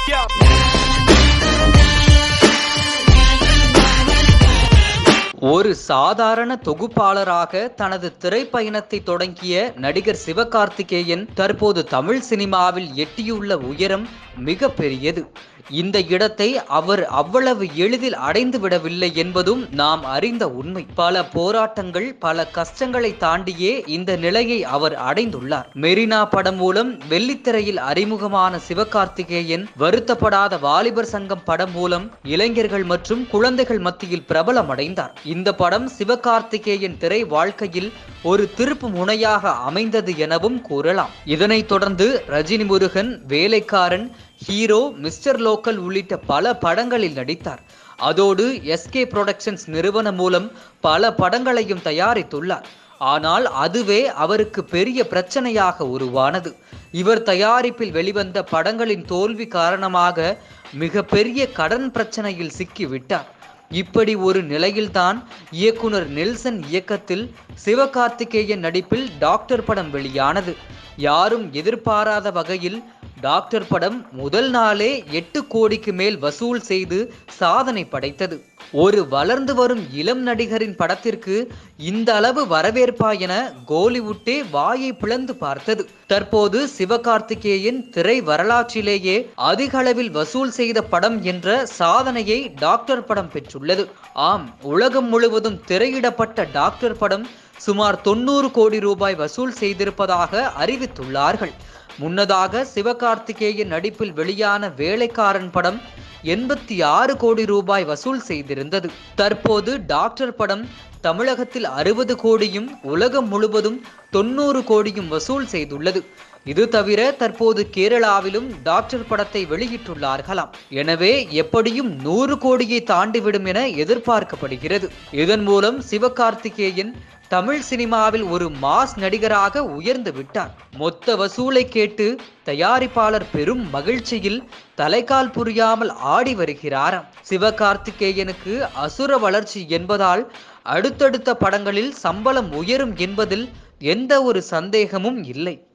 ஒரு சாதாரண தொகுப்பாளராக தனது திரைப்பயணத்தை தொடங்கிய நடிகர் சிவகார்த்திகேயன் தற்போது தமிழ் சினிமாவில் எட்டியுள்ள உயரம் மிக பெரியது இந்த இடத்தை அவர் அவ்வளவு எளிதில் அடைந்து விடவில்லை என்பதும் நாம் அறிந்த உண்மை பல போராட்டங்கள் பல கஷ்டங்களை தாண்டியே இந்த நிலையை அவர் அடைந்துள்ளார் மெரினா படம் மூலம் வெள்ளித்திரையில் அறிமுகமான சிவகார்த்திகேயன் வருத்தப்படாத வாலிபர் சங்கம் படம் மூலம் இளைஞர்கள் மற்றும் குழந்தைகள் மத்தியில் பிரபலமடைந்தார் இந்த படம் சிவகார்த்திகேயன் திரை வாழ்க்கையில் ஒரு திருப்பு முனையாக அமைந்தது எனவும் கூறலாம் இதனைத் தொடர்ந்து ரஜினி முருகன் வேலைக்காரன் ஹீரோ மிஸ்டர் லோக்கல் உள்ளிட்ட பல படங்களில் நடித்தார் அதோடு எஸ்கே புரொடக்ஷன்ஸ் நிறுவனம் மூலம் பல படங்களையும் தயாரித்துள்ளார் ஆனால் அதுவே அவருக்கு பெரிய பிரச்சனையாக உருவானது இவர் தயாரிப்பில் வெளிவந்த படங்களின் தோல்வி காரணமாக மிக பெரிய கடன் பிரச்சனையில் சிக்கிவிட்டார் இப்படி ஒரு நிலையில்தான் இயக்குனர் நெல்சன் இயக்கத்தில் சிவகார்த்திகேயன் நடிப்பில் டாக்டர் படம் வெளியானது யாரும் எதிர்பாராத வகையில் டாக்டர் படம் முதல் நாளே எட்டு கோடிக்கு மேல் வசூல் செய்து சாதனை படைத்தது ஒரு வளர்ந்து வரும் இளம் நடிகரின் படத்திற்கு இந்த அளவு வரவேற்பா என கோலிவுட்டே வாயை பிளந்து பார்த்தது தற்போது சிவகார்த்திகேயன் திரை வரலாற்றிலேயே அதிக அளவில் வசூல் செய்த படம் என்ற சாதனையை டாக்டர் படம் பெற்றுள்ளது ஆம் உலகம் முழுவதும் திரையிடப்பட்ட டாக்டர் படம் சுமார் தொண்ணூறு கோடி ரூபாய் வசூல் செய்திருப்பதாக அறிவித்துள்ளார்கள் முன்னதாக சிவகார்த்திகேயன் நடிப்பில் வெளியான வேலைக்காரன் படம் எண்பத்தி ஆறு கோடி ரூபாய் வசூல் செய்திருந்தது தற்போது டாக்டர் படம் தமிழகத்தில் அறுபது கோடியும் உலகம் முழுவதும் தொண்ணூறு கோடியும் வசூல் செய்துள்ளது இது தவிர தற்போது கேரளாவிலும் டாக்டர் படத்தை வெளியிட்டுள்ளார்களாம் எனவே எப்படியும் நூறு கோடியை தாண்டிவிடும் என எதிர்பார்க்கப்படுகிறது இதன் மூலம் சிவகார்த்திகேயன் தமிழ் சினிமாவில் ஒரு மாஸ் நடிகராக உயர்ந்து விட்டார் மொத்த வசூலை கேட்டு தயாரிப்பாளர் பெரும் மகிழ்ச்சியில் தலைகால் புரியாமல் ஆடி வருகிறாராம் சிவகார்த்திகேயனுக்கு அசுர வளர்ச்சி என்பதால் அடுத்தடுத்த படங்களில் சம்பளம் உயரும் என்பதில் எந்த ஒரு சந்தேகமும் இல்லை